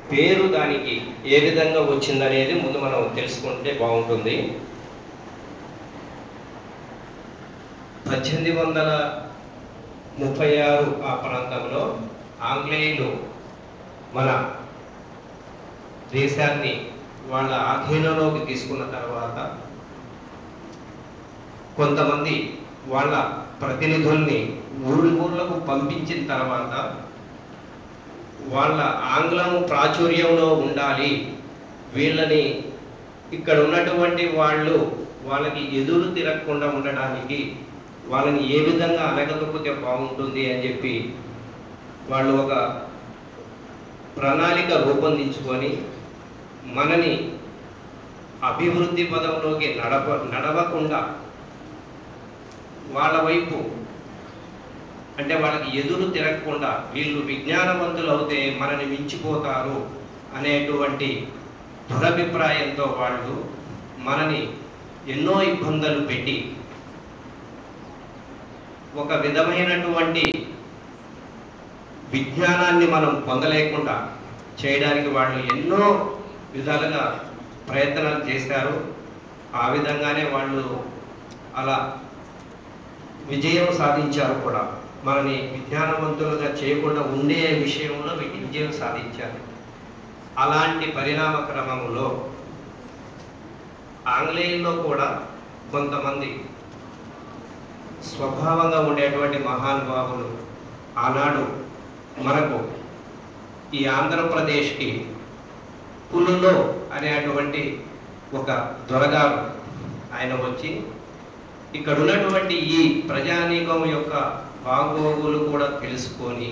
పేరు దానికి ఏ విధంగా వచ్చిందనేది ముందు మనం తెలుసుకుంటే బాగుంటుంది పద్దెనిమిది వందల ముప్పై ఆరు ఆ ప్రాంతంలో ఆంగ్లేయులు మన దేశాన్ని వాళ్ళ ఆధీనంలోకి తీసుకున్న తర్వాత కొంతమంది వాళ్ళ ప్రతినిధుల్ని ఊరి ఊర్లకు పంపించిన తర్వాత వాళ్ళ ఆంగ్లం ప్రాచుర్యంలో ఉండాలి వీళ్ళని ఇక్కడ ఉన్నటువంటి వాళ్ళు వాళ్ళకి ఎదురు తిరగకుండా ఉండడానికి వాళ్ళని ఏ విధంగా అనగదొక్కితే బాగుంటుంది అని చెప్పి వాళ్ళు ఒక ప్రణాళిక రూపొందించుకొని మనని అభివృద్ధి పదంలోకి నడప నడవకుండా వాళ్ళ వైపు అంటే వాళ్ళకి ఎదురు తిరగకుండా వీళ్ళు విజ్ఞానవంతులు అవుతే మనని మించిపోతారు అనేటువంటి దురభిప్రాయంతో వాళ్ళు మనని ఎన్నో ఇబ్బందులు పెట్టి ఒక విధమైనటువంటి విజ్ఞానాన్ని మనం పొందలేకుండా చేయడానికి వాళ్ళు ఎన్నో విధాలుగా ప్రయత్నాలు చేశారు ఆ విధంగానే వాళ్ళు అలా విజయం సాధించారు కూడా మనని విజ్ఞానవంతులుగా చేయకుండా ఉండే విషయంలో వి- విజయం సాధించారు అలాంటి పరిణామ క్రమంలో ఆంగ్లేయుల్లో కూడా కొంతమంది స్వభావంగా ఉండేటువంటి మహానుభావులు ఆనాడు మనకు ఈ ఆంధ్రప్రదేశ్కి పులులో అనేటువంటి ఒక దొరగారు ఆయన వచ్చి ఇక్కడ ఉన్నటువంటి ఈ ప్రజానీకం యొక్క బాగోగులు కూడా తెలుసుకొని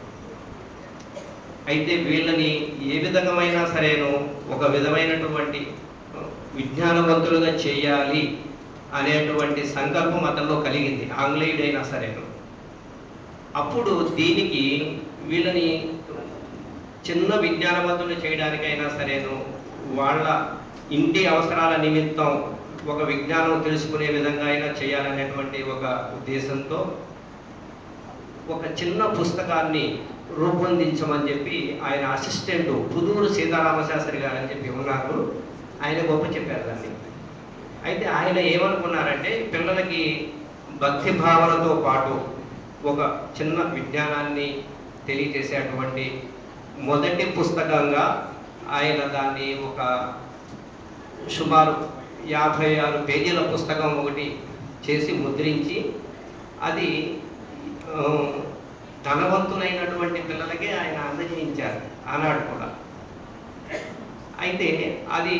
అయితే వీళ్ళని ఏ విధమైన సరేను ఒక విధమైనటువంటి విజ్ఞానవంతులుగా చేయాలి అనేటువంటి సంకల్పం అతనిలో కలిగింది ఆంగ్లేయుడైనా సరేను అప్పుడు దీనికి వీళ్ళని చిన్న విజ్ఞానవంతులు చేయడానికైనా సరేను వాళ్ళ ఇంటి అవసరాల నిమిత్తం ఒక విజ్ఞానం తెలుసుకునే విధంగా అయినా చేయాలనేటువంటి ఒక ఉద్దేశంతో ఒక చిన్న పుస్తకాన్ని రూపొందించమని చెప్పి ఆయన అసిస్టెంట్ పుదూరు సీతారామశాస్త్రి గారు అని చెప్పి ఉన్నారు ఆయన గొప్ప చెప్పారు దాన్ని అయితే ఆయన ఏమనుకున్నారంటే పిల్లలకి భక్తి భావనతో పాటు ఒక చిన్న విజ్ఞానాన్ని తెలియజేసేటువంటి మొదటి పుస్తకంగా ఆయన దాన్ని ఒక సుమారు యాభై ఆరు పేజీల పుస్తకం ఒకటి చేసి ముద్రించి అది ఆ, ధనవంతులైనటువంటి పిల్లలకే ఆయన అందజేయించారు ఆనాడు కూడా అయితే అది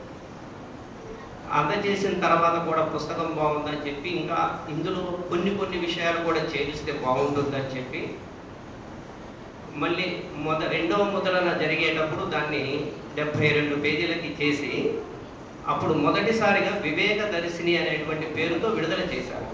అందజేసిన తర్వాత కూడా పుస్తకం బాగుందని చెప్పి ఇంకా ఇందులో కొన్ని కొన్ని విషయాలు కూడా చేరిస్తే బాగుంటుందని చెప్పి మళ్ళీ మొద రెండవ ముద్రణ జరిగేటప్పుడు దాన్ని డెబ్భై రెండు పేజీలకి చేసి అప్పుడు మొదటిసారిగా వివేక దర్శిని అనేటువంటి పేరుతో విడుదల చేశారు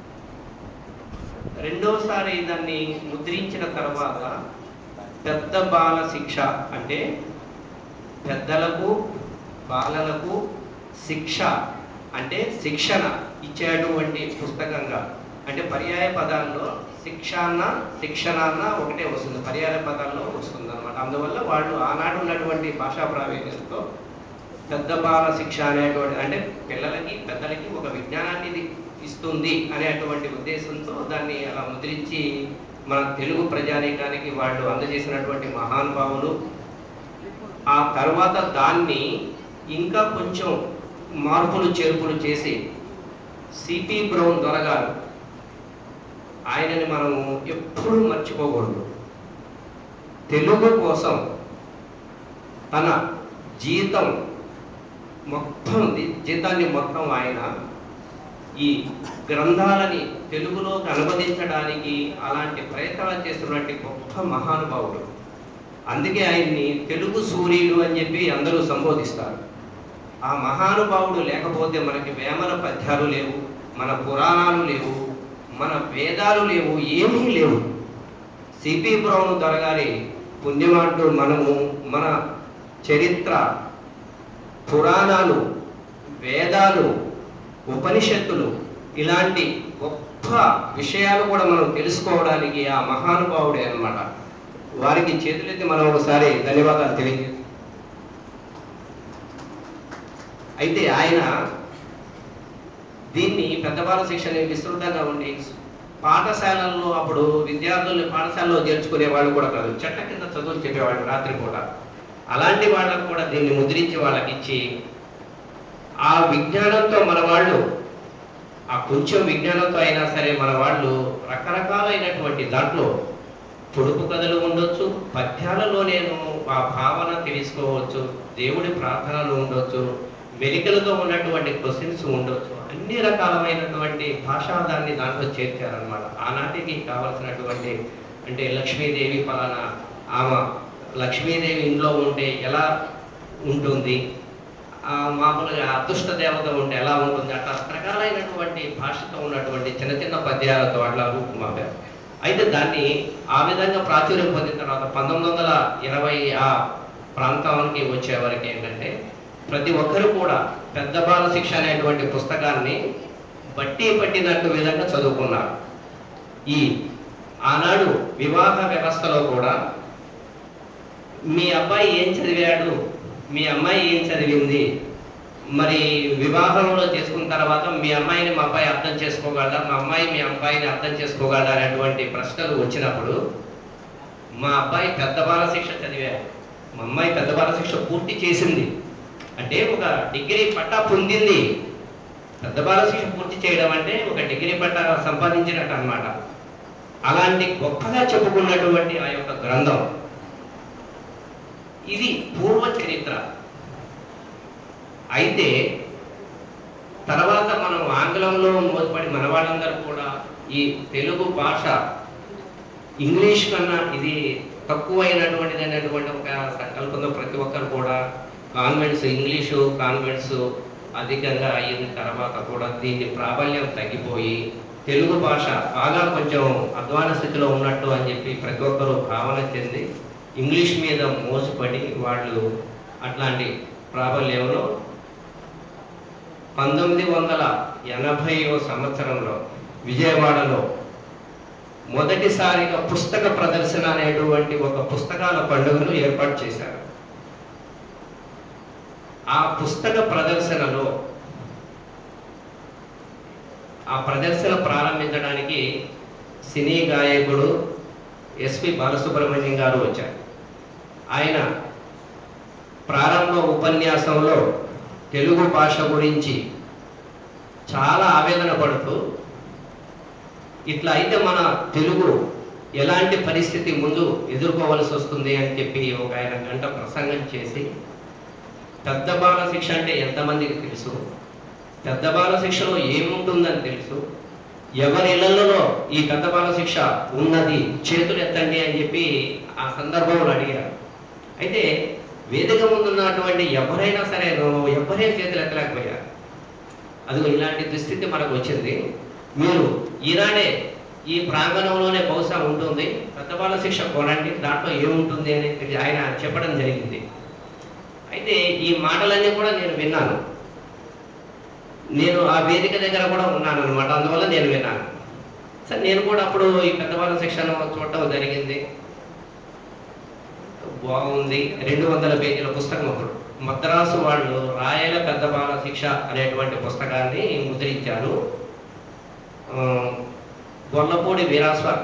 రెండోసారి దాన్ని ముద్రించిన తర్వాత పెద్ద బాల శిక్ష అంటే పెద్దలకు బాలలకు శిక్ష అంటే శిక్షణ ఇచ్చేటువంటి పుస్తకంగా అంటే పర్యాయ పదాల్లో శిక్షాన్న శిక్షణాన్న ఒకటే వస్తుంది పర్యాయ పదాల్లో వస్తుంది అనమాట అందువల్ల వాళ్ళు ఆనాడు ఉన్నటువంటి భాషా ప్రావీణ్యంతో పెద్ద బాల శిక్ష అనేటువంటి అంటే పిల్లలకి పెద్దలకి ఒక విజ్ఞానాన్ని ఇది ఇస్తుంది అనేటువంటి ఉద్దేశంతో దాన్ని అలా ముద్రించి మన తెలుగు ప్రజానీకానికి వాళ్ళు అందజేసినటువంటి మహానుభావులు ఆ తర్వాత దాన్ని ఇంకా కొంచెం మార్పులు చేర్పులు చేసి సిపి బ్రౌన్ దొరగారు ఆయనని మనము ఎప్పుడూ మర్చిపోకూడదు తెలుగు కోసం తన జీతం మొత్తం ది- జీతాన్ని మొత్తం ఆయన ఈ గ్రంథాలని తెలుగులోకి అనువదించడానికి అలాంటి ప్రయత్నాలు చేస్తున్నటువంటి గొప్ప మహానుభావుడు అందుకే ఆయన్ని తెలుగు సూర్యుడు అని చెప్పి అందరూ సంబోధిస్తారు ఆ మహానుభావుడు లేకపోతే మనకి వేమన పద్యాలు లేవు మన పురాణాలు లేవు మన వేదాలు లేవు ఏమీ లేవు సిపి బ్రౌన్ దొరగారి పుణ్యమాంటూ మనము మన చరిత్ర పురాణాలు వేదాలు ఉపనిషత్తులు ఇలాంటి గొప్ప విషయాలు కూడా మనం తెలుసుకోవడానికి ఆ మహానుభావుడే అన్నమాట వారికి చేతులెత్తి మనం ఒకసారి ధన్యవాదాలు తెలియజేస్తాం అయితే ఆయన దీన్ని పెద్ద బాల శిక్షణ విస్తృతంగా ఉండి పాఠశాలల్లో అప్పుడు విద్యార్థుల్ని పాఠశాలలో చేర్చుకునే వాళ్ళు కూడా కాదు చెట్ల కింద చదువులు చెప్పేవాళ్ళు రాత్రిపూట అలాంటి వాళ్ళకు కూడా దీన్ని ముద్రించి వాళ్ళకి ఇచ్చి ఆ విజ్ఞానంతో మన వాళ్ళు ఆ కొంచెం విజ్ఞానంతో అయినా సరే మన వాళ్ళు రకరకాలైనటువంటి దాంట్లో పొడుపు కథలు ఉండొచ్చు పద్యాలలో నేను ఆ భావన తెలుసుకోవచ్చు దేవుడి ప్రార్థనలు ఉండొచ్చు మెలికలతో ఉన్నటువంటి క్వశ్చన్స్ ఉండొచ్చు అన్ని రకాలమైనటువంటి భాషా దాన్ని దాంట్లో చేర్చారనమాట ఆనాటికి కావలసినటువంటి అంటే లక్ష్మీదేవి ఫలానా ఆమె లక్ష్మీదేవి ఇంట్లో ఉంటే ఎలా ఉంటుంది ఆ మామూలుగా అదృష్ట దేవత ఉంటే ఎలా ఉంటుంది అట్లా రకరకాలైనటువంటి భాషతో ఉన్నటువంటి చిన్న చిన్న పద్యాలతో అట్లా రూపుమాపారు అయితే దాన్ని ఆ విధంగా ప్రాచుర్యం పొందిన తర్వాత పంతొమ్మిది వందల ఇరవై ఆ ప్రాంతానికి వచ్చే వరకు ఏంటంటే ప్రతి ఒక్కరు కూడా పెద్ద బాల శిక్ష అనేటువంటి పుస్తకాన్ని బట్టి పట్టినట్టు విధంగా చదువుకున్నారు ఈ ఆనాడు వివాహ వ్యవస్థలో కూడా మీ అబ్బాయి ఏం చదివాడు మీ అమ్మాయి ఏం చదివింది మరి వివాహంలో చేసుకున్న తర్వాత మీ అమ్మాయిని మా అబ్బాయి అర్థం చేసుకోగలరా మా అమ్మాయి మీ అబ్బాయిని అర్థం చేసుకోగలరా అనేటువంటి ప్రశ్నలు వచ్చినప్పుడు మా అబ్బాయి పెద్ద బాల శిక్ష చదివాడు మా అమ్మాయి పెద్ద బాల శిక్ష పూర్తి చేసింది అంటే ఒక డిగ్రీ పట్టా పొందింది పెద్ద బాల శిక్ష పూర్తి చేయడం అంటే ఒక డిగ్రీ పట్టా సంపాదించినట్టు అన్నమాట అలాంటి గొప్పగా చెప్పుకున్నటువంటి ఆ యొక్క గ్రంథం ఇది పూర్వ చరిత్ర అయితే తర్వాత మనం ఆంగ్లంలో మోసపడి మన వాళ్ళందరూ కూడా ఈ తెలుగు భాష ఇంగ్లీష్ కన్నా ఇది తక్కువైనటువంటిది అనేటువంటి ఒక సంకల్పంతో ప్రతి ఒక్కరు కూడా కాన్వెంట్స్ ఇంగ్లీషు కాన్వెంట్స్ అధికంగా అయిన తర్వాత కూడా దీన్ని ప్రాబల్యం తగ్గిపోయి తెలుగు భాష బాగా కొంచెం అధ్వాన స్థితిలో ఉన్నట్టు అని చెప్పి ప్రతి ఒక్కరూ భావన చెంది ఇంగ్లీష్ మీద మోసపడి వాళ్ళు అట్లాంటి ప్రాబల్యంలో పంతొమ్మిది వందల ఎనభైవ సంవత్సరంలో విజయవాడలో మొదటిసారిగా పుస్తక ప్రదర్శన అనేటువంటి ఒక పుస్తకాల పండుగను ఏర్పాటు చేశారు ఆ పుస్తక ప్రదర్శనలో ఆ ప్రదర్శన ప్రారంభించడానికి సినీ గాయకుడు ఎస్పి బాలసుబ్రహ్మణ్యం గారు వచ్చారు ఆయన ప్రారంభ ఉపన్యాసంలో తెలుగు భాష గురించి చాలా ఆవేదన పడుతూ ఇట్లా అయితే మన తెలుగు ఎలాంటి పరిస్థితి ముందు ఎదుర్కోవలసి వస్తుంది అని చెప్పి ఒక ఆయన గంట ప్రసంగం చేసి పెద్ద బాల శిక్ష అంటే ఎంతమందికి తెలుసు పెద్ద బాల శిక్షలో ఏముంటుందని తెలుసు ఎవరి ఇళ్లలో ఈ పెద్ద బాల శిక్ష ఉన్నది చేతులు ఎత్తండి అని చెప్పి ఆ సందర్భంలో అడిగారు అయితే వేదిక ముందున్నటువంటి ఎవరైనా సరే ఎవరే చేతులు ఎత్తలేకపోయారు అదిగో ఇలాంటి దుస్థితి మనకు వచ్చింది మీరు ఈనాడే ఈ ప్రాంగణంలోనే బహుశా ఉంటుంది పెద్ద బాల శిక్ష కొనండి దాంట్లో ఏముంటుంది అని ఆయన చెప్పడం జరిగింది అయితే ఈ మాటలన్నీ కూడా నేను విన్నాను నేను ఆ వేదిక దగ్గర కూడా ఉన్నాను అనమాట అందువల్ల నేను విన్నాను సరే నేను కూడా అప్పుడు ఈ పెద్దవాళ్ళ శిక్షణ చూడటం జరిగింది బాగుంది రెండు వందల పేజీల పుస్తకం అప్పుడు మద్రాసు వాళ్ళు రాయల పెద్ద బాల శిక్ష అనేటువంటి పుస్తకాన్ని ముద్రించారు ఆ, గొల్లపూడి వీరాస్వామి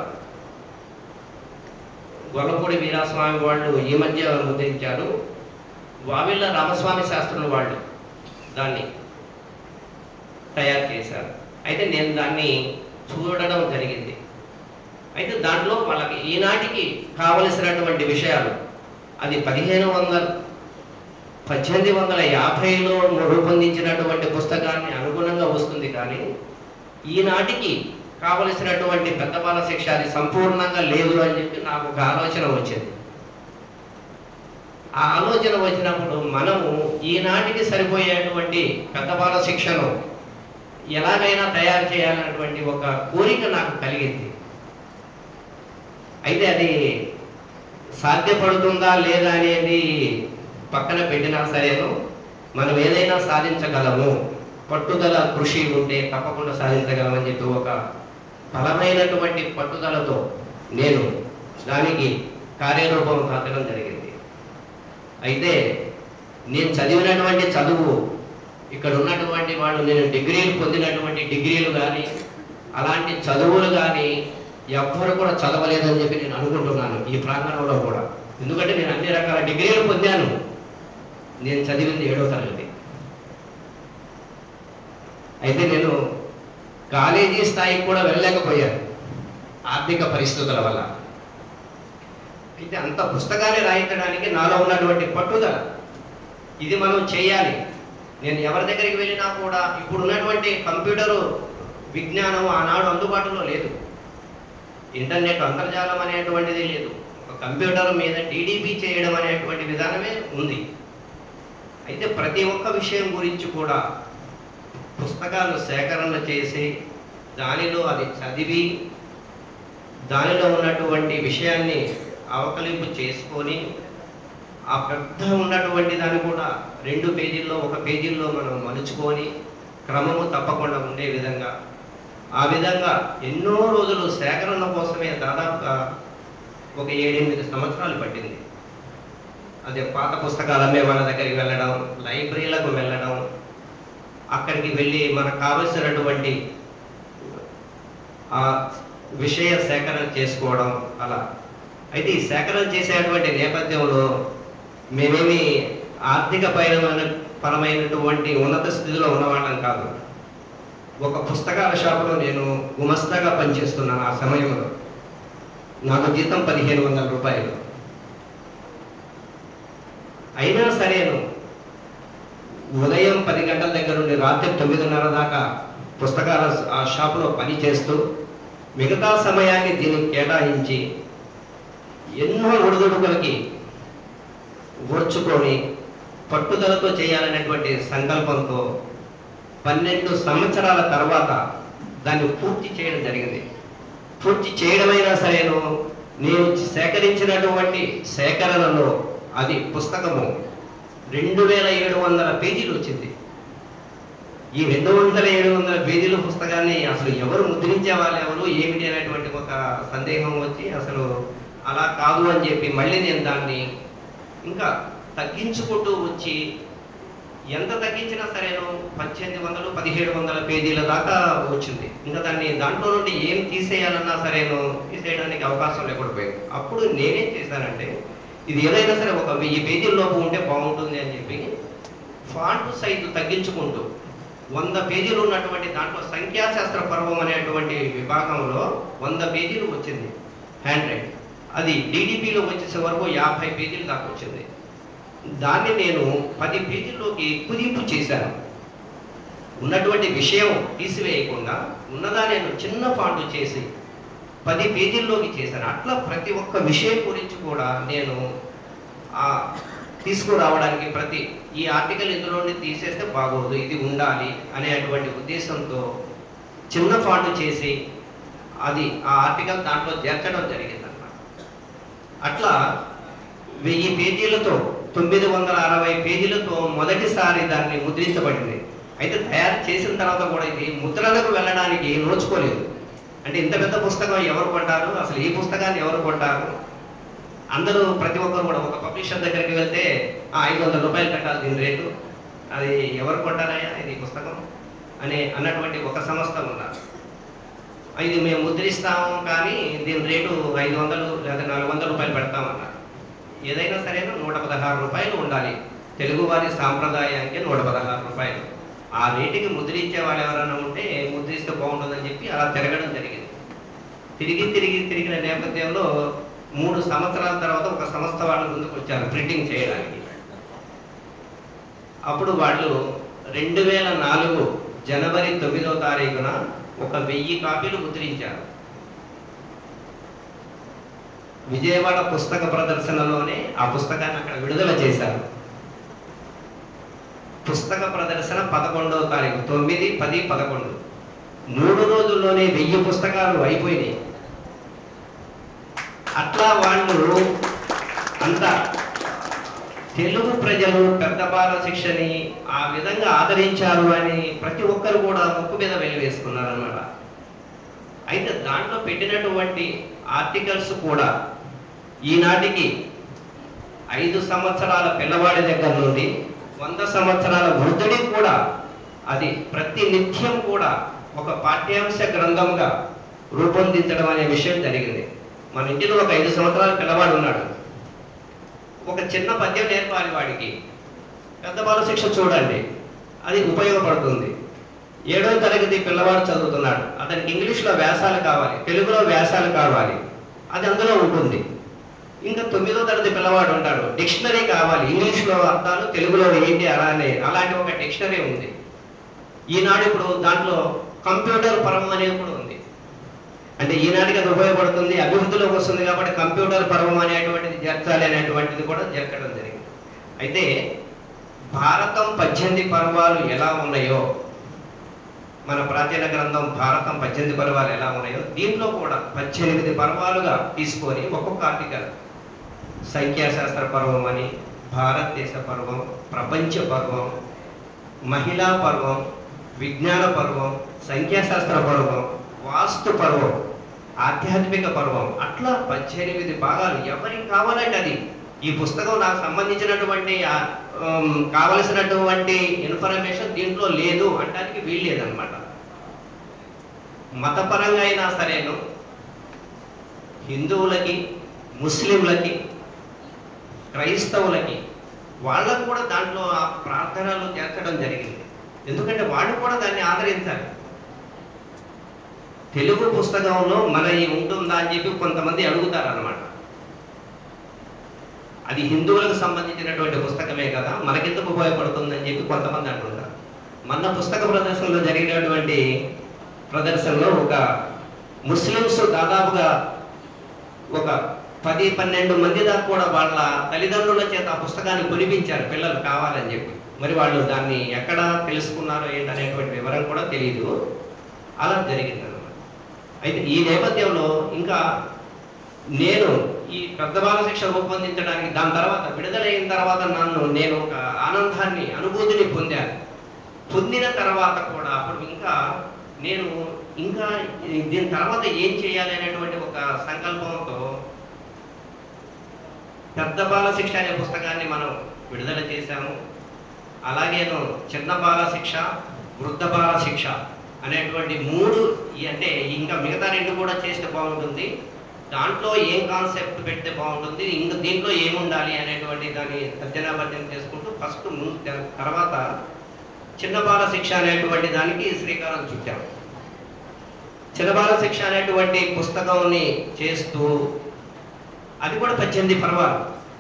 గొల్లపూడి వీరాస్వామి వాళ్ళు ఈ మధ్య ముద్రించారు వావిళ్ళ రామస్వామి శాస్త్రులు వాళ్ళు దాన్ని తయారు చేశారు అయితే నేను దాన్ని చూడడం జరిగింది అయితే దాంట్లో వాళ్ళకి ఈనాటికి కావలసినటువంటి విషయాలు అది పదిహేను వందల పద్దెనిమిది వందల యాభైలో రూపొందించినటువంటి పుస్తకాన్ని అనుగుణంగా వస్తుంది కానీ ఈనాటికి కావలసినటువంటి పెద్ద బాల శిక్ష అది సంపూర్ణంగా లేదు అని చెప్పి నాకు ఒక ఆలోచన వచ్చింది ఆ ఆలోచన వచ్చినప్పుడు మనము ఈనాటికి సరిపోయేటువంటి పెద్ద బాల శిక్షను ఎలాగైనా తయారు చేయాలన్నటువంటి ఒక కోరిక నాకు కలిగింది అయితే అది సాధ్యపడుతుందా లేదా అనేది పక్కన పెట్టినా సరేను మనం ఏదైనా సాధించగలము పట్టుదల కృషి ఉంటే తప్పకుండా సాధించగలమని చెప్పి ఒక బలమైనటువంటి పట్టుదలతో నేను దానికి కార్యరూపం దాల్చడం జరిగింది అయితే నేను చదివినటువంటి చదువు ఇక్కడ ఉన్నటువంటి వాళ్ళు నేను డిగ్రీలు పొందినటువంటి డిగ్రీలు కానీ అలాంటి చదువులు కానీ ఎవ్వరు కూడా చదవలేదని చెప్పి నేను అనుకుంటున్నాను ఈ ప్రాంగణంలో కూడా ఎందుకంటే నేను అన్ని రకాల డిగ్రీలు పొందాను నేను చదివింది ఏడో తరగతి అయితే నేను కాలేజీ స్థాయికి కూడా వెళ్ళలేకపోయాను ఆర్థిక పరిస్థితుల వల్ల అయితే అంత పుస్తకాన్ని రాయించడానికి నాలో ఉన్నటువంటి పట్టుదల ఇది మనం చేయాలి నేను ఎవరి దగ్గరికి వెళ్ళినా కూడా ఇప్పుడు ఉన్నటువంటి కంప్యూటరు విజ్ఞానం ఆనాడు అందుబాటులో లేదు ఇంటర్నెట్ అంతర్జాలం అనేటువంటిది లేదు ఒక కంప్యూటర్ మీద టీడీపీ చేయడం అనేటువంటి విధానమే ఉంది అయితే ప్రతి ఒక్క విషయం గురించి కూడా పుస్తకాలు సేకరణ చేసి దానిలో అది చదివి దానిలో ఉన్నటువంటి విషయాన్ని అవకలింపు చేసుకొని ఆ పెద్ద ఉన్నటువంటి దాన్ని కూడా రెండు పేజీల్లో ఒక పేజీల్లో మనం మలుచుకొని క్రమము తప్పకుండా ఉండే విధంగా ఆ విధంగా ఎన్నో రోజులు సేకరణ కోసమే దాదాపుగా ఒక ఏడెనిమిది సంవత్సరాలు పట్టింది అదే పాత పుస్తకాలు అమ్మే వాళ్ళ దగ్గరికి వెళ్ళడం లైబ్రరీలకు వెళ్ళడం అక్కడికి వెళ్ళి మనకు కావలసినటువంటి ఆ విషయ సేకరణ చేసుకోవడం అలా అయితే ఈ సేకరణ చేసేటువంటి నేపథ్యంలో మేమేమి ఆర్థిక పరమైన పరమైనటువంటి ఉన్నత స్థితిలో ఉన్నవాళ్ళం కాదు ఒక పుస్తకాల షాపులో నేను గుమస్తాగా పనిచేస్తున్నాను ఆ సమయంలో నాకు జీతం పదిహేను వందల రూపాయలు అయినా సరేను ఉదయం పది గంటల దగ్గర నుండి రాత్రి తొమ్మిదిన్నర దాకా పుస్తకాల ఆ షాపులో పని చేస్తూ మిగతా సమయాన్ని దీనికి కేటాయించి ఎన్నో ఒడిదుడుకులకి ఓర్చుకొని పట్టుదలతో చేయాలనేటువంటి సంకల్పంతో పన్నెండు సంవత్సరాల తర్వాత దాన్ని పూర్తి చేయడం జరిగింది పూర్తి చేయడమైనా సరేను నేను సేకరించినటువంటి సేకరణలో అది పుస్తకము రెండు వేల ఏడు వందల పేజీలు వచ్చింది ఈ రెండు వందల ఏడు వందల పేజీల పుస్తకాన్ని అసలు ఎవరు ముద్రించే వాళ్ళు ఎవరు ఏమిటి అనేటువంటి ఒక సందేహం వచ్చి అసలు అలా కాదు అని చెప్పి మళ్ళీ నేను దాన్ని ఇంకా తగ్గించుకుంటూ వచ్చి ఎంత తగ్గించినా సరేను పద్దెనిమిది వందలు పదిహేడు వందల పేజీల దాకా వచ్చింది ఇంకా దాన్ని దాంట్లో నుండి ఏం తీసేయాలన్నా సరేను తీసేయడానికి అవకాశం లేకుండా పోయింది అప్పుడు నేనేం చేశానంటే ఇది ఏదైనా సరే ఒక వెయ్యి పేజీల లోపు ఉంటే బాగుంటుంది అని చెప్పి ఫాంట్ సైజు తగ్గించుకుంటూ వంద పేజీలు ఉన్నటువంటి దాంట్లో సంఖ్యాశాస్త్ర పర్వం అనేటువంటి విభాగంలో వంద పేజీలు వచ్చింది హ్యాండ్ రైట్ అది డీడీపీలో వచ్చేసే వరకు యాభై పేజీలు దాకా వచ్చింది దాన్ని నేను పది పేజీల్లోకి కుదింపు చేశాను ఉన్నటువంటి విషయం తీసివేయకుండా ఉన్నదా నేను చిన్న ఫాంట్ చేసి పది పేజీల్లోకి చేశాను అట్లా ప్రతి ఒక్క విషయం గురించి కూడా నేను ఆ తీసుకురావడానికి ప్రతి ఈ ఆర్టికల్ ఇందులో నుండి తీసేస్తే బాగోదు ఇది ఉండాలి అనేటువంటి ఉద్దేశంతో చిన్న ఫాంట్ చేసి అది ఆ ఆర్టికల్ దాంట్లో చేర్చడం జరిగిందన్నమాట అట్లా వెయ్యి పేజీలతో తొమ్మిది వందల అరవై పేజీలతో మొదటిసారి దాన్ని ముద్రించబడింది అయితే తయారు చేసిన తర్వాత కూడా ఇది ముద్రణకు వెళ్ళడానికి నోచుకోలేదు అంటే ఇంత పెద్ద పుస్తకం ఎవరు కొంటారు అసలు ఈ పుస్తకాన్ని ఎవరు కొంటారు అందరూ ప్రతి ఒక్కరు కూడా ఒక పబ్లిషర్ దగ్గరికి వెళ్తే "ఆ, ఐదు వందల రూపాయలు పెట్టాలి దీని రేటు అది ఎవరు కొంటారయ్యా ఇది పుస్తకం అని అన్నటువంటి ఒక సంస్థ ఉన్నారు ఇది మేము ముద్రిస్తాము కానీ దీని రేటు ఐదు వందలు లేదా నాలుగు వందల రూపాయలు పెడతామన్నారు ఏదైనా సరే నూట పదహారు రూపాయలు ఉండాలి తెలుగువారి సాంప్రదాయానికి నూట పదహారు రూపాయలు ఆ రేటుకి ముద్రించే వాళ్ళు ఎవరైనా ఉంటే ముద్రిస్తే బాగుంటుందని చెప్పి అలా తిరగడం జరిగింది తిరిగి తిరిగి తిరిగిన నేపథ్యంలో మూడు సంవత్సరాల తర్వాత ఒక సంస్థ వాళ్ళు ముందుకు వచ్చారు ప్రింటింగ్ చేయడానికి అప్పుడు వాళ్ళు రెండు వేల నాలుగు జనవరి తొమ్మిదో తారీఖున ఒక వెయ్యి కాపీలు ముద్రించారు విజయవాడ పుస్తక ప్రదర్శనలోనే ఆ పుస్తకాన్ని అక్కడ విడుదల చేశారు పుస్తక ప్రదర్శన పదకొండవ తారీఖు తొమ్మిది పది పదకొండు మూడు రోజుల్లోనే వెయ్యి పుస్తకాలు అయిపోయినాయి అట్లా వాళ్ళు అంత తెలుగు ప్రజలు పెద్ద బాల శిక్షని ఆ విధంగా ఆదరించారు అని ప్రతి ఒక్కరు కూడా ముక్కు మీద వెలివేసుకున్నారు అనమాట అయితే దాంట్లో పెట్టినటువంటి ఆర్టికల్స్ కూడా ఈనాటికి ఐదు సంవత్సరాల పిల్లవాడి దగ్గర నుండి వంద సంవత్సరాల వృద్ధుడికి కూడా అది ప్రతి నిత్యం కూడా ఒక పాఠ్యాంశ గ్రంథంగా రూపొందించడం అనే విషయం జరిగింది మన ఇంటిలో ఒక ఐదు సంవత్సరాల పిల్లవాడు ఉన్నాడు ఒక చిన్న పద్యం నేర్పాలి వాడికి పెద్ద బాల శిక్ష చూడండి అది ఉపయోగపడుతుంది ఏడవ తరగతి పిల్లవాడు చదువుతున్నాడు అతనికి ఇంగ్లీష్లో వ్యాసాలు కావాలి తెలుగులో వ్యాసాలు కావాలి అది అందులో ఉంటుంది ఇంకా తొమ్మిదో తరగతి పిల్లవాడు ఉంటాడు డిక్షనరీ కావాలి ఇంగ్లీష్లో అర్థాలు తెలుగులో ఏంటి అలానే అలాంటి ఒక డిక్షనరీ ఉంది ఈనాడు ఇప్పుడు దాంట్లో కంప్యూటర్ పర్వం అనేది కూడా ఉంది అంటే ఈనాటికి అది ఉపయోగపడుతుంది అభివృద్ధిలోకి వస్తుంది కాబట్టి కంప్యూటర్ పర్వం అనేటువంటిది చేర్చాలి అనేటువంటిది కూడా చేర్చడం జరిగింది అయితే భారతం పద్దెనిమిది పర్వాలు ఎలా ఉన్నాయో మన ప్రాచీన గ్రంథం భారతం పద్దెనిమిది పర్వాలు ఎలా ఉన్నాయో దీంట్లో కూడా పద్దెనిమిది పర్వాలుగా తీసుకొని ఒక్కొక్క ఆర్టికల్ సంఖ్యాశాస్త్ర పర్వం అని భారతదేశ పర్వం ప్రపంచ పర్వం మహిళా పర్వం విజ్ఞాన పర్వం సంఖ్యాశాస్త్ర పర్వం వాస్తు పర్వం ఆధ్యాత్మిక పర్వం అట్లా పద్దెనిమిది భాగాలు ఎవరికి కావాలంటే అది ఈ పుస్తకం నాకు సంబంధించినటువంటి ఆ, ఉమ్, కావలసినటువంటి ఇన్ఫర్మేషన్ దీంట్లో లేదు అంటానికి వీలు లేదనమాట మతపరంగా అయినా సరేను హిందువులకి ముస్లింలకి క్రైస్తవులకి వాళ్ళకు కూడా దాంట్లో ఆ ప్రార్థనలు చేర్చడం జరిగింది ఎందుకంటే వాళ్ళు కూడా దాన్ని ఆదరించాలి తెలుగు పుస్తకంలో మన ఈ ఉంటుందా అని చెప్పి కొంతమంది అడుగుతారు అనమాట అది హిందువులకు సంబంధించినటువంటి పుస్తకమే కదా మనకెందుకు ఉపయోగపడుతుందని చెప్పి కొంతమంది అంటుంటారు మొన్న పుస్తక ప్రదర్శనలో జరిగినటువంటి ప్రదర్శనలో ఒక ముస్లిమ్స్ దాదాపుగా ఒక పది పన్నెండు మంది దాకా కూడా వాళ్ళ తల్లిదండ్రుల చేత ఆ పుస్తకాన్ని కొనిపించారు పిల్లలు కావాలని చెప్పి మరి వాళ్ళు దాన్ని ఎక్కడ తెలుసుకున్నారో ఏంటనేటువంటి వివరం కూడా తెలియదు అలా జరిగిందన్నమాట అయితే ఈ నేపథ్యంలో ఇంకా నేను ఈ పెద్ద బాల శిక్ష రూపొందించడానికి దాని తర్వాత విడుదలైన తర్వాత నన్ను నేను ఒక ఆనందాన్ని అనుభూతిని పొందాను పొందిన తర్వాత కూడా అప్పుడు ఇంకా నేను ఇంకా దీని తర్వాత ఏం చేయాలి అనేటువంటి ఒక సంకల్పంతో పెద్ద బాల శిక్ష అనే పుస్తకాన్ని మనం విడుదల చేశాము అలాగేను చిన్న బాల శిక్ష వృద్ధ బాల శిక్ష అనేటువంటి మూడు ఈ అంటే ఇంకా మిగతా రెండు కూడా చేస్తే బాగుంటుంది దాంట్లో ఏం కాన్సెప్ట్ పెడితే బాగుంటుంది ఇంకా దీంట్లో ఏముండాలి అనేటువంటి దాన్ని తర్జనాభర్జన చేసుకుంటూ ఫస్ట్ ముందు ద- తర్వాత చిన్న బాల శిక్ష అనేటువంటి దానికి శ్రీకారం చుట్టాం చిన్న బాల శిక్ష అనేటువంటి పుస్తకంని చేస్తూ అది కూడా పద్దెనిమిది పర్వాలు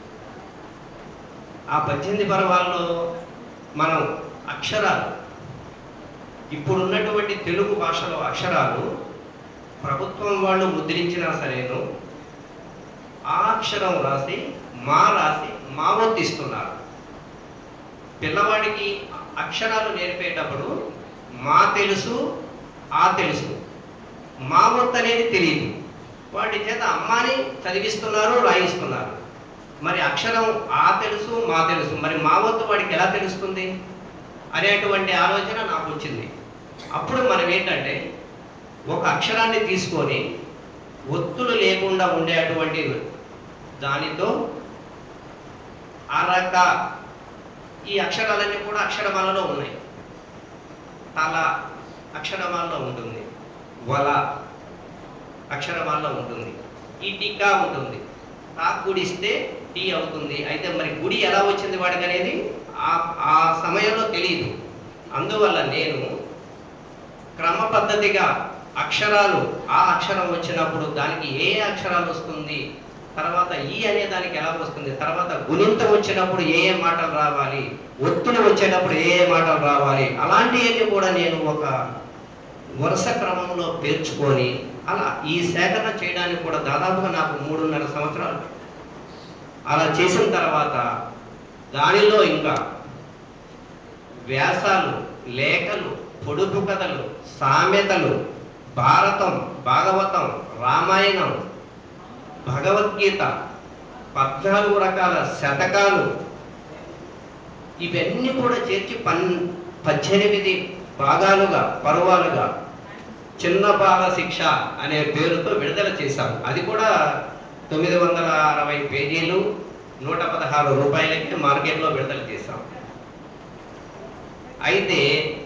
ఆ పద్దెనిమిది పర్వాల్లో మనం అక్షరాలు ఇప్పుడున్నటువంటి తెలుగు భాషలో అక్షరాలు ప్రభుత్వం వాళ్ళు ముద్రించినా సరేను ఆ అక్షరం రాసి మా రాసి మా ఒత్తిస్తున్నారు పిల్లవాడికి అక్షరాలు నేర్పేటప్పుడు మా తెలుసు ఆ తెలుసు మా ఒత్తు అనేది తెలియదు వాటి చేత అమ్మాని చదివిస్తున్నారు రాయిస్తున్నారు మరి అక్షరం ఆ తెలుసు మా తెలుసు మరి మా వద్దు వాడికి ఎలా తెలుస్తుంది అనేటువంటి ఆలోచన నాకు వచ్చింది అప్పుడు మనం ఏంటంటే ఒక అక్షరాన్ని తీసుకొని ఒత్తులు లేకుండా ఉండేటువంటి దానితో అరక ఈ అక్షరాలన్నీ కూడా అక్షరమాలలో ఉన్నాయి తల అక్షరమాలలో ఉంటుంది వల అక్షరమాలలో ఉంటుంది ఇటిక ఉంటుంది తా గుడిస్తే టీ అవుతుంది అయితే మరి గుడి ఎలా వచ్చింది వాడికి అనేది ఆ ఆ సమయంలో తెలియదు అందువల్ల నేను క్రమ పద్ధతిగా అక్షరాలు ఆ అక్షరం వచ్చినప్పుడు దానికి ఏ అక్షరాలు వస్తుంది తర్వాత ఈ అనే దానికి ఎలా వస్తుంది తర్వాత గుణింతం వచ్చినప్పుడు ఏ ఏ మాటలు రావాలి ఒత్తులు వచ్చేటప్పుడు ఏ ఏ మాటలు రావాలి అలాంటివన్నీ కూడా నేను ఒక వరుస క్రమంలో పేర్చుకొని అలా ఈ సేకరణ చేయడానికి కూడా దాదాపుగా నాకు మూడున్నర సంవత్సరాలు అలా చేసిన తర్వాత దానిలో ఇంకా వ్యాసాలు లేఖలు పొడుపు కథలు సామెతలు భారతం భాగవతం రామాయణం భగవద్గీత పద్నాలుగు రకాల శతకాలు ఇవన్నీ కూడా చేర్చి పన్ పద్దెనిమిది భాగాలుగా పర్వాలుగా చిన్న బాల శిక్ష అనే పేరుతో విడుదల చేశాం అది కూడా తొమ్మిది వందల అరవై పేజీలు నూట పదహారు రూపాయలకి మార్కెట్లో విడుదల చేశాం అయితే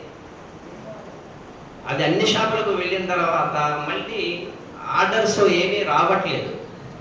అది అన్ని షాపులకు వెళ్ళిన తర్వాత మళ్ళీ ఆర్డర్స్ ఏమీ రావట్లేదు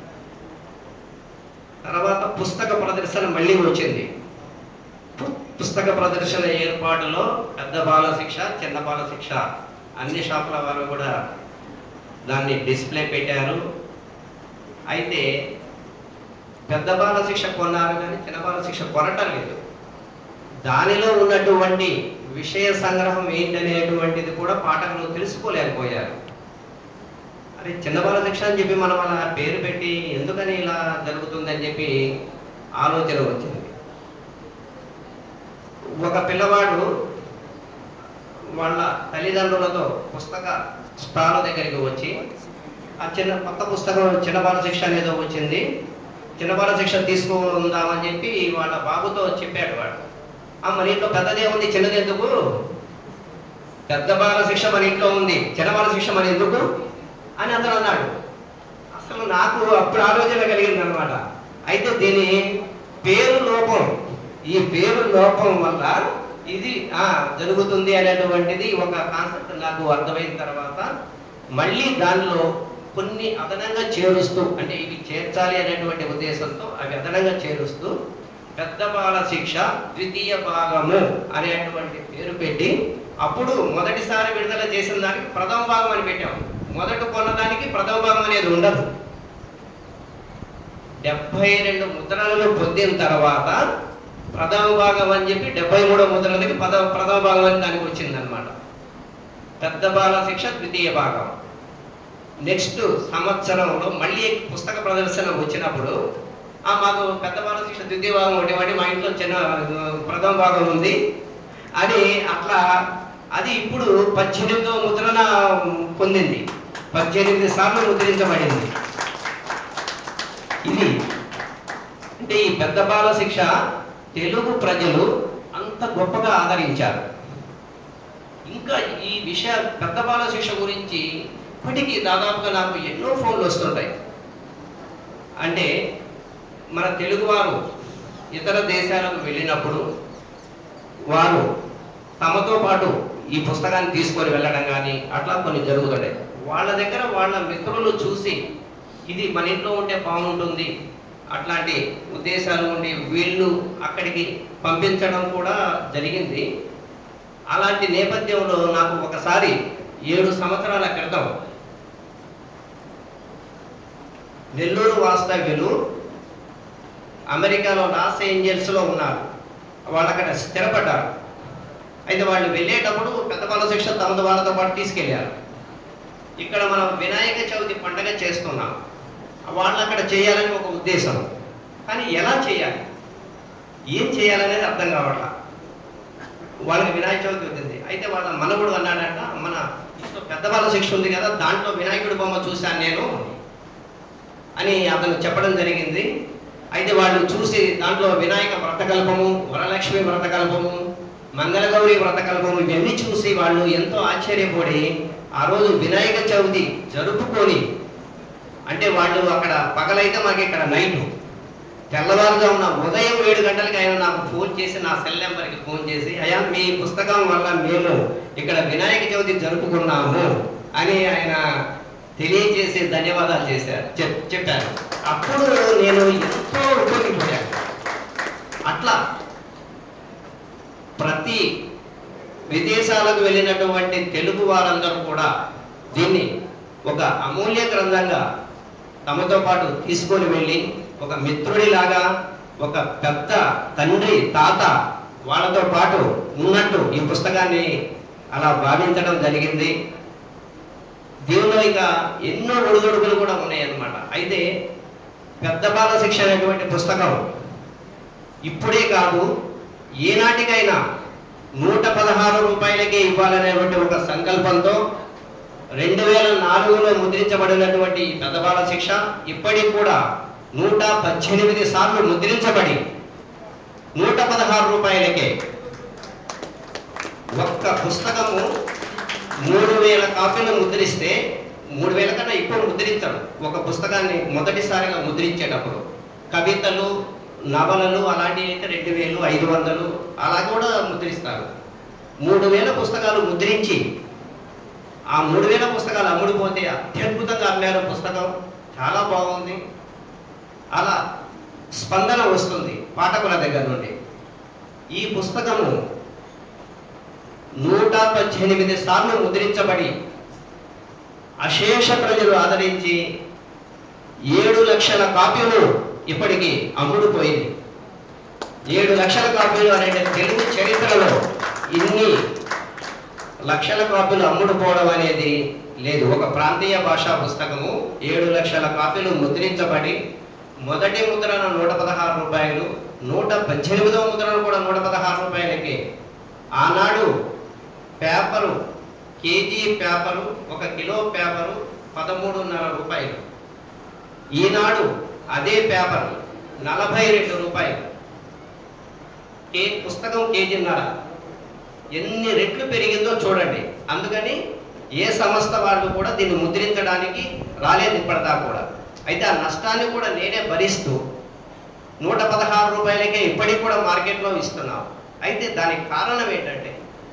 తర్వాత పుస్తక ప్రదర్శన మళ్ళీ వచ్చింది పు- పుస్తక ప్రదర్శన ఏర్పాటులో పెద్ద బాల శిక్ష చిన్న బాల శిక్ష అన్ని షాపుల వారు కూడా దాన్ని డిస్ప్లే పెట్టారు అయితే పెద్ద బాల శిక్ష కొన్నారు కానీ చిన్న బాల శిక్ష కొనటం లేదు దానిలో ఉన్నటువంటి విషయ సంగ్రహం ఏంటనేటువంటిది కూడా పాఠకులు తెలుసుకోలేకపోయారు అరే చిన్న బాల శిక్ష అని చెప్పి మనం అలా పేరు పెట్టి ఎందుకని ఇలా జరుగుతుందని చెప్పి ఆలోచన వచ్చింది ఒక పిల్లవాడు వాళ్ళ తల్లిదండ్రులతో పుస్తక స్టాల్ దగ్గరికి వచ్చి ఆ చిన్న కొత్త పుస్తకం చిన్న బాల శిక్ష అనేదో వచ్చింది చిన్న బాల శిక్ష తీసుకుందామని చెప్పి వాళ్ళ బాబుతో చెప్పాడు వాడు ఆ మన ఇంట్లో పెద్దదే ఉంది చిన్నది ఎందుకు పెద్ద బాల శిక్ష మన ఇంట్లో ఉంది చిన్న బాల శిక్ష మన ఎందుకు అని అతను అన్నాడు అసలు నాకు అప్పుడు ఆలోచన కలిగింది అనమాట అయితే దీని పేరు లోపం ఈ పేరు లోపం వల్ల ఇది ఆ జరుగుతుంది అనేటువంటిది ఒక కాన్సెప్ట్ నాకు అర్థమైన తర్వాత మళ్ళీ దానిలో కొన్ని అదనంగా చేరుస్తూ అంటే ఇవి చేర్చాలి అనేటువంటి ఉద్దేశంతో అవి అదనంగా చేరుస్తూ పెద్ద బాల శిక్ష ద్వితీయ భాగము అనేటువంటి పేరు పెట్టి అప్పుడు మొదటిసారి విడుదల చేసిన దానికి ప్రథమ భాగం అని పెట్టాం మొదట కొన్నదానికి ప్రథమ భాగం అనేది ఉండదు డెబ్బై రెండు ముద్రణలు పొందిన తర్వాత ప్రథమ భాగం అని చెప్పి డెబ్బై మూడో ముద్రణలకి పద ప్రథమ భాగం అని దానికి వచ్చిందనమాట పెద్ద బాల శిక్ష ద్వితీయ భాగం నెక్స్ట్ సంవత్సరంలో మళ్ళీ పుస్తక ప్రదర్శన వచ్చినప్పుడు ఆ మాకు పెద్ద బాల శిక్ష ద్వితీయ భాగం ఒకటి ఇవ్వండి మా ఇంట్లో చిన్న ఆ, ప్రథమ భాగం ఉంది అని అట్లా అది ఇప్పుడు పద్దెనిమిదో ముద్రణ పొందింది పద్దెనిమిది సార్లు ముద్రించబడింది ఇది అంటే ఈ పెద్ద బాల శిక్ష తెలుగు ప్రజలు అంత గొప్పగా ఆదరించారు ఇంకా ఈ విషయ పెద్ద బాల శిక్ష గురించి ఇప్పటికీ దాదాపుగా నాకు ఎన్నో ఫోన్లు వస్తుంటాయి అంటే మన తెలుగువారు ఇతర దేశాలకు వెళ్ళినప్పుడు వారు తమతో పాటు ఈ పుస్తకాన్ని తీసుకొని వెళ్ళడం కానీ అట్లా కొన్ని జరుగుతుంటాయి వాళ్ళ దగ్గర వాళ్ళ మిత్రులు చూసి ఇది మన ఇంట్లో ఉంటే బాగుంటుంది అట్లాంటి ఉద్దేశాలు ఉండి వీళ్ళు అక్కడికి పంపించడం కూడా జరిగింది అలాంటి నేపథ్యంలో నాకు ఒకసారి ఏడు సంవత్సరాల క్రితం నెల్లూరు వాస్తవ్యులు అమెరికాలో లాస్ ఏంజల్స్లో ఉన్నారు వాళ్ళు అక్కడ స్థిరపడ్డారు అయితే వాళ్ళు వెళ్ళేటప్పుడు పెద్ద బాల శిక్ష తమది వాళ్ళతో పాటు తీసుకెళ్ళారు ఇక్కడ మనం వినాయక చవితి పండగ చేస్తున్నాం వాళ్ళు అక్కడ చేయాలని ఒక ఉద్దేశం కానీ ఎలా చేయాలి ఏం చేయాలనేది అర్థం కావట్లా వాళ్ళకి వినాయక చవితి వచ్చింది అయితే వాళ్ళ మనవుడు అన్నాడంట మన ఇంట్లో పెద్ద బాల శిక్ష ఉంది కదా దాంట్లో వినాయకుడి బొమ్మ చూశాను నేను అని అతను చెప్పడం జరిగింది అయితే వాళ్ళు చూసి దాంట్లో వినాయక వ్రతకల్పము వరలక్ష్మి వ్రతకల్పము మంగళగౌరి వ్రతకల్పము ఇవన్నీ చూసి వాళ్ళు ఎంతో ఆశ్చర్యపడి ఆ రోజు వినాయక చవితి జరుపుకొని అంటే వాళ్ళు అక్కడ పగలైతే మాకు ఇక్కడ నైట్ తెల్లవారుజామున ఉదయం ఏడు గంటలకి ఆయన నాకు ఫోన్ చేసి నా సెల్ నెంబర్కి ఫోన్ చేసి అయ్యా మీ పుస్తకం వల్ల మేము ఇక్కడ వినాయక చవితి జరుపుకున్నాము అని ఆయన తెలియజేసి ధన్యవాదాలు చేశారు చెప్- చెప్పారు అప్పుడు నేను ఎంతో ఉప్పొంగిపోయాను అట్లా ప్రతి విదేశాలకు వెళ్ళినటువంటి తెలుగు వారందరూ కూడా దీన్ని ఒక అమూల్య గ్రంథంగా తమతో పాటు తీసుకొని వెళ్ళి ఒక మిత్రుడిలాగా ఒక పెద్ద తండ్రి తాత వాళ్ళతో పాటు ఉన్నట్టు ఈ పుస్తకాన్ని అలా భావించడం జరిగింది దీనిలో ఇక ఎన్నో ఒడిదొడుకులు కూడా ఉన్నాయన్నమాట అయితే పెద్ద బాల శిక్ష అనేటువంటి పుస్తకం ఇప్పుడే కాదు ఏనాటికైనా నూట పదహారు రూపాయలకే ఇవ్వాలనేటువంటి ఒక సంకల్పంతో రెండు వేల నాలుగులో ముద్రించబడినటువంటి ఈ పెద్ద బాల శిక్ష ఇప్పటికి కూడా నూట పద్దెనిమిది సార్లు ముద్రించబడి నూట పదహారు రూపాయలకే ఒక్క పుస్తకము మూడు వేల కాపీలు ముద్రిస్తే మూడు వేల కన్నా ఎక్కువ ముద్రించరు ఒక పుస్తకాన్ని మొదటిసారిగా ముద్రించేటప్పుడు కవితలు నవలలు అలాంటివి అయితే రెండు వేలు ఐదు వందలు అలా కూడా ముద్రిస్తారు మూడు వేల పుస్తకాలు ముద్రించి ఆ మూడు వేల పుస్తకాలు అమ్ముడుపోతే అత్యద్భుతంగా అమ్మారు పుస్తకం చాలా బాగుంది అలా స్పందన వస్తుంది పాఠకుల దగ్గర నుండి ఈ పుస్తకము నూట పద్దెనిమిది సార్లు ముద్రించబడి అశేష ప్రజలు ఆదరించి ఏడు లక్షల కాపీలు ఇప్పటికి అమ్ముడుపోయింది ఏడు లక్షల కాపీలు అనే తెలుగు చరిత్రలో ఇన్ని లక్షల కాపీలు అమ్ముడుపోవడం అనేది లేదు ఒక ప్రాంతీయ భాషా పుస్తకము ఏడు లక్షల కాపీలు ముద్రించబడి మొదటి ముద్రణ నూట పదహారు రూపాయలు నూట పద్దెనిమిదవ ముద్రణ కూడా నూట పదహారు రూపాయలకే ఆనాడు పేపరు కేజీ పేపరు ఒక కిలో పేపరు పదమూడున్నర రూపాయలు ఈనాడు అదే పేపర్ నలభై రెండు రూపాయలు కే పుస్తకం కేజీన్నర ఎన్ని రెట్లు పెరిగిందో చూడండి అందుకని ఏ సంస్థ వాళ్ళు కూడా దీన్ని ముద్రించడానికి రాలేదు ఇప్పటిదా కూడా అయితే ఆ నష్టాన్ని కూడా నేనే భరిస్తూ నూట పదహారు రూపాయలకే ఇప్పటికి కూడా మార్కెట్లో ఇస్తున్నాం అయితే దానికి కారణం ఏంటంటే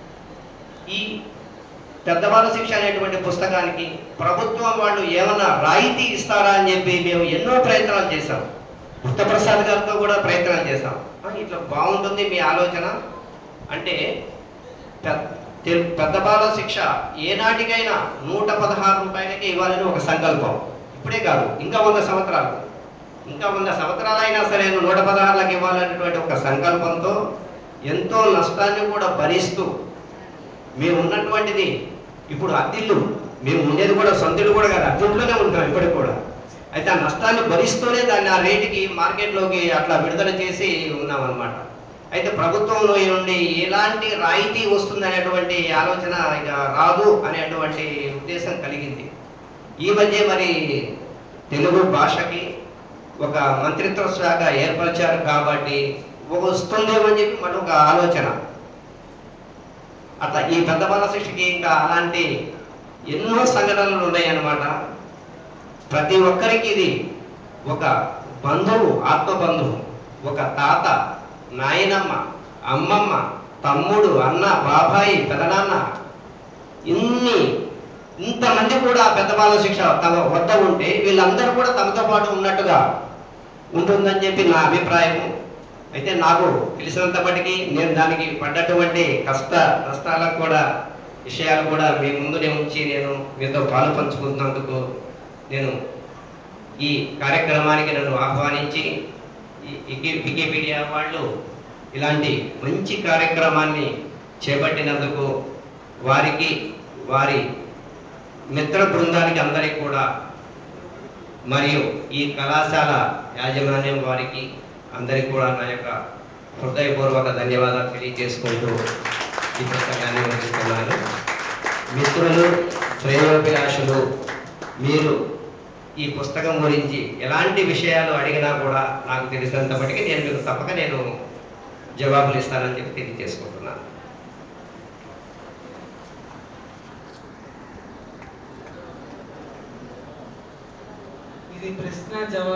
ఈ పెద్దవాళ్ళ శిక్ష అనేటువంటి పుస్తకానికి ప్రభుత్వం వాళ్ళు ఏమన్నా రాయితీ ఇస్తారా అని చెప్పి మేము ఎన్నో ప్రయత్నాలు చేశాం బుద్ధప్రసాద్ గారితో కూడా ప్రయత్నాలు చేశాం "ఆ, ఇట్లా బాగుంటుంది మీ ఆలోచన అంటే పె- తె- పెద్ద బాల శిక్ష ఏనాటికైనా నూట పదహారు రూపాయలకి ఇవ్వాలని ఒక సంకల్పం ఇప్పుడే కాదు ఇంకా వంద సంవత్సరాలు ఇంకా వంద సంవత్సరాలైనా సరే నూట పదహారులకు ఇవ్వాలనేటువంటి ఒక సంకల్పంతో ఎంతో నష్టాన్ని కూడా భరిస్తూ మేము ఉన్నటువంటిది ఇప్పుడు అద్దిల్లు మేము ఉండేది కూడా సొంతిల్లు కూడా కాదు అద్దింట్లోనే ఉంటాం ఇప్పటికి కూడా అయితే ఆ నష్టాన్ని భరిస్తూనే దాన్ని ఆ రేటుకి మార్కెట్లోకి అట్లా విడుదల చేసి ఉన్నాం అనమాట అయితే ప్రభుత్వంలో నుండి ఎలాంటి రాయితీ వస్తుందనేటువంటి ఆలోచన ఇక రాదు అనేటువంటి ఉద్దేశం కలిగింది ఈ మధ్య మరి తెలుగు భాషకి ఒక మంత్రిత్వ శాఖ ఏర్పరిచారు కాబట్టి వస్తుందేమో అని చెప్పి మళ్ళీ ఒక ఆలోచన అట్లా ఈ పెద్ద బాల శిక్షకి ఇంకా అలాంటి ఎన్నో సంఘటనలు ఉన్నాయన్నమాట ప్రతి ఒక్కరికి ఇది ఒక బంధువు ఆత్మ బంధువు ఒక తాత నాయనమ్మ అమ్మమ్మ తమ్ముడు అన్న బాబాయి పెదనాన్న ఇన్ని ఇంతమంది కూడా పెద్ద బాల శిక్ష తమ వద్ద ఉంటే వీళ్ళందరూ కూడా తమతో పాటు ఉన్నట్టుగా ఉంటుందని చెప్పి నా అభిప్రాయము అయితే నాకు తెలిసినంత మటుకి నేను దానికి పడ్డటువంటి కష్ట నష్టాలకు కూడా విషయాలు కూడా మీ ముందునే ఉంచి నేను మీతో పాలు పంచుకుంటున్నందుకు నేను ఈ కార్యక్రమానికి నన్ను ఆహ్వానించి ఈ వికీ- వికీపీడియా వాళ్ళు ఇలాంటి మంచి కార్యక్రమాన్ని చేపట్టినందుకు వారికి వారి మిత్ర బృందానికి అందరికీ కూడా మరియు ఈ కళాశాల యాజమాన్యం వారికి అందరికీ కూడా నా యొక్క హృదయపూర్వక ధన్యవాదాలు తెలియజేసుకుంటూ ఈ పుస్తకాన్ని ముగిస్తున్నాను మిత్రులు శ్రేయోభిలాషులు మీరు ఈ పుస్తకం గురించి ఎలాంటి విషయాలు అడిగినా కూడా నాకు తెలిసినంత మటుకి నేను మీకు తప్పక నేను జవాబులు ఇస్తానని చెప్పి తెలియజేసుకుంటున్నాను ఇది ప్రశ్న జవాబు